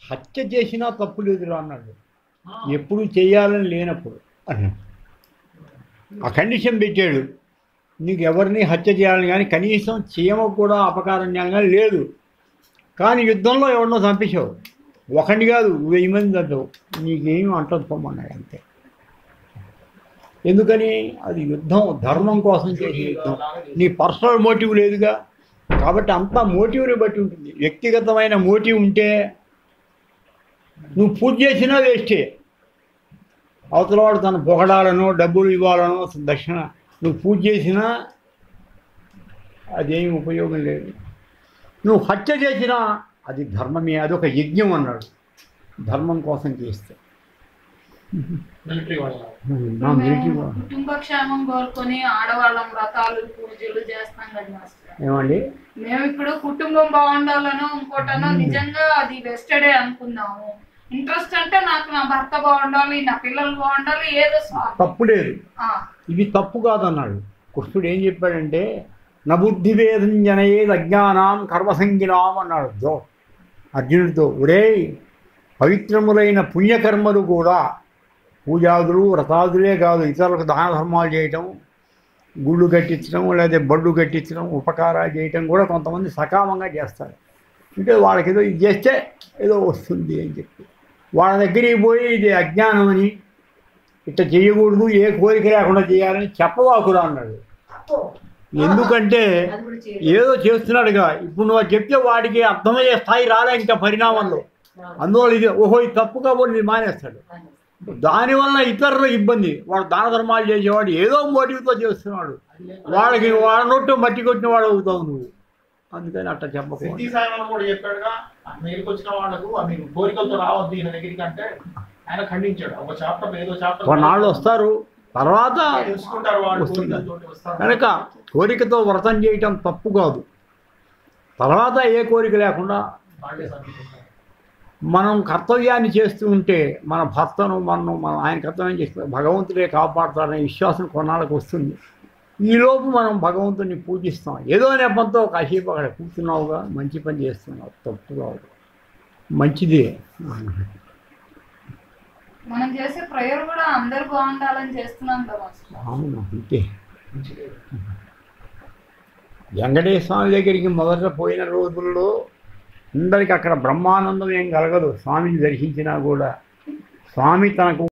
హత్య చేసినా తప్పు లేదురా అన్నాడు ఎప్పుడు చేయాలని లేనప్పుడు అన్నాడు ఆ కండిషన్ పెట్టాడు నీకు ఎవరిని హత్య చేయాలని కానీ కనీసం చీమకు కూడా అపకారం చేయాలని కానీ లేదు కానీ యుద్ధంలో ఎవరినో చంపేశావు ఒకటి కాదు వెయ్యి మంది చంపావు నీకేం అంటది పొమ్మన్నాడు అంతే ఎందుకని అది యుద్ధం ధర్మం కోసం చేసే యుద్ధం నీ పర్సనల్ మోటివ్ లేదుగా కాబట్టి అంతా మోటివ్ని బట్టి ఉంటుంది వ్యక్తిగతమైన మోటివ్ ఉంటే నువ్వు పూజ చేసినా వేస్టే అవతలవాడు తన పొగడాలనో డబ్బులు ఇవ్వాలనో దక్షిణ నువ్వు పూజ చేసినా అదేం ఉపయోగం లేదు నువ్వు హత్య చేసినా అది ధర్మమే అదొక యజ్ఞం అన్నాడు ధర్మం కోసం చేస్తే మిలిటరీ వాళ్ళ నా మిలిటరీ మేము కుటుంబ క్షేమం కోరుకొని ఆడవాళ్ళం వ్రతాలు పూజలు చేస్తాం కదా మాస్టర్ ఏమండి మేము ఇప్పుడు కుటుంబం బాగుండాలనో ఇంకోటనో నిజంగా అది వెస్టర్డే అనుకుందాము ఇంట్రెస్ట్ అంటే నాకు నా భర్త బాగుండాలి నా పిల్లలు బాగుండాలి ఏదో స్వార్థం. తప్పు లేదు ఆ, ఇవి తప్పు కాదన్నాడు కృష్ణుడు ఏం చెప్పాడంటే నబుద్ధివేదం జనయేది అజ్ఞానాం కర్మసంగినాం అన్నాడు దో అర్జునుడితో ఒరేయ్ పవిత్రములైన పుణ్యకర్మలు కూడా పూజాదులు వ్రతాదులే కాదు ఇతరులకు దాన ధర్మాలు చేయటం గుళ్ళు కట్టించడం లేదా బళ్ళు కట్టించడం ఉపకారాలు చేయటం కూడా కొంతమంది సకామంగా చేస్తారు అంటే వాళ్ళకి ఏదో ఇది చేస్తే ఏదో వస్తుంది అని చెప్పి వాళ్ళ దగ్గరికి పోయి ఇది అజ్ఞానం అని ఇట్లా చేయకూడదు ఏ కోరిక లేకుండా చేయాలని చెప్పవాకురా అన్నాడు ఎందుకంటే ఏదో చేస్తున్నాడుగా ఇప్పుడు నువ్వు అది చెప్తే వాడికి అర్థమయ్యే స్థాయి రాలే ఇంకా పరిణామంలో అందువల్ల ఇది ఓహో ఇది తప్పు కాబట్టి ఇది మానేస్తాడు దానివల్ల ఇతరులకు ఇబ్బంది వాడు దాన ధర్మాలు చేసేవాడు ఏదో మోటివ్తో చేస్తున్నాడు వాళ్ళకి వాళ్ళ నోటు మట్టి కొట్టిన వాడు అవుతావు నువ్వు అందుకని అట్లా సిద్ధి చెప్పకూడదు సాయిబాబా కూడా చెప్పాడుగా మీదకి వచ్చిన వాళ్ళకు ఆ మీరు కోరికలతో రావద్దు ఈయన దగ్గరికి అంటే ఆయన ఖండించాడు ఒక చాప్టర్ ఏదో చాప్టర్ కొన్నాళ్ళు వస్తారు తర్వాత తెలుసుకుంటారు వాళ్ళు వస్తుంది. కోరికలతోటి వస్తారు కనుక కోరికతో వ్రతం చేయటం తప్పు కాదు తర్వాత ఏ కోరిక లేకుండా వాళ్ళే సమీపిస్తారు మనం కర్తవ్యాన్ని చేస్తూ ఉంటే మన భర్తను మనం మన ఆయన కర్తవ్యం చేస్తే భగవంతుడే కాపాడుతాడనే విశ్వాసం కొన్నాళ్ళకు వస్తుంది ఈలోపు మనం భగవంతుని పూజిస్తాం ఏదో నెపంతో కాసేపు అక్కడ కూర్చున్నావుగా మంచి పని చేస్తున్నావు తప్పు కాదు మంచిదే మనం చేసే ప్రేయర్ కూడా అందరు బాగుండాలని చేస్తున్నాం కదా మాస్టర్ అవును అంతే వెంకటేశ్వర స్వామి దగ్గరికి మొదట పోయిన రోజుల్లో అందరికి అక్కడ బ్రహ్మానందం ఏం కలగదు స్వామిని దర్శించినా కూడా స్వామి తనకు